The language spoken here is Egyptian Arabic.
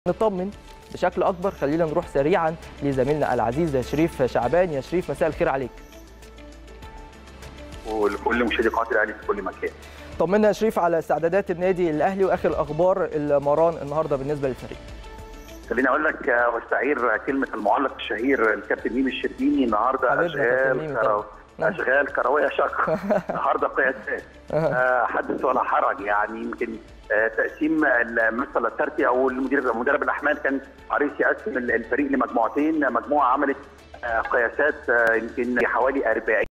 نطمن بشكل اكبر خلينا نروح سريعا لزميلنا العزيز شريف شعبان يا شريف مساء الخير عليك ولكل مشاهدي قناه الاهلي في كل مكان. طمنا يا شريف على استعدادات النادي الاهلي واخر اخبار المران النهارده بالنسبه للفريق خليني اقول لك واستعير كلمه المعلق الشهير الكابتن ميمي الشربيني النهارده اشغال كرو... اشغال كرويه شاقه النهارده قياسات حدث ولا حرج يعني يمكن تقسيم مثلا الترتي او المدير مدرب الاحمال كان حريص يقسم الفريق لمجموعتين مجموعه عملت قياسات يمكن حوالي 40